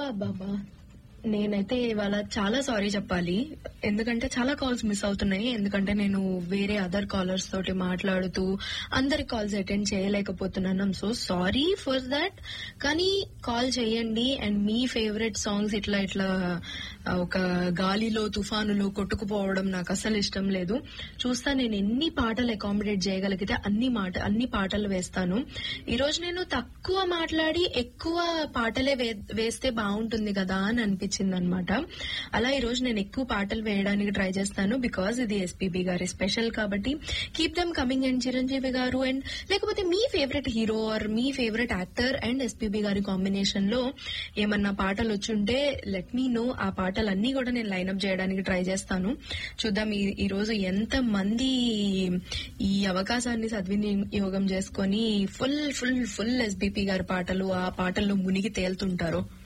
అబ్బా అబ్బా అబ్బా నేనైతే ఇవాళ చాలా సారీ చెప్పాలి ఎందుకంటే చాలా కాల్స్ మిస్ అవుతున్నాయి ఎందుకంటే నేను వేరే అదర్ కాలర్స్ తోటి మాట్లాడుతూ అందరి కాల్స్ అటెండ్ చేయలేకపోతున్నాను సో సారీ ఫర్ దట్ కానీ కాల్ చేయండి అండ్ మీ ఫేవరెట్ సాంగ్స్ ఇట్లా ఇట్లా ఆ, ఒక గాలిలో తుఫానులో కొట్టుకుపోవడం నాకు అసలు ఇష్టం లేదు చూస్తా నేను ఎన్ని పాటలు అకామిడేట్ చేయగలిగితే అన్ని మాట అన్ని పాటలు వేస్తాను ఈ రోజు నేను తక్కువ మాట్లాడి ఎక్కువ పాటలే వే- వేస్తే బాగుంటుంది కదా అని అనిపించింది అనమాట అలా ఈ రోజు నేను ఎక్కువ పాటలు వేయడానికి ట్రై చేస్తాను బికాజ్ ఇది ఎస్పీబీ గారి స్పెషల్ కాబట్టి keep them coming and Chiranjeevi గారు అండ్ లేకపోతే మీ ఫేవరెట్ హీరో ఆర్ మీ ఫేవరెట్ యాక్టర్ అండ్ ఎస్పీబీ గారి కాంబినేషన్ లో ఏమన్నా పాటలు వచ్చుంటే లెట్ మీ నో ఆ పాటలన్నీ కూడా నేను లైన్అప్ చేయడానికి ట్రై చేస్తాను చూద్దాం ఈ- ఈ రోజు ఎంత మంది ఈ అవకాశాన్ని సద్వినియోగం చేసుకొని ఫుల్ ఫుల్ ఫుల్ ఎస్బీపీ గారి పాటలు ఆ పాటల్లో మునిగి తేలుతుంటారో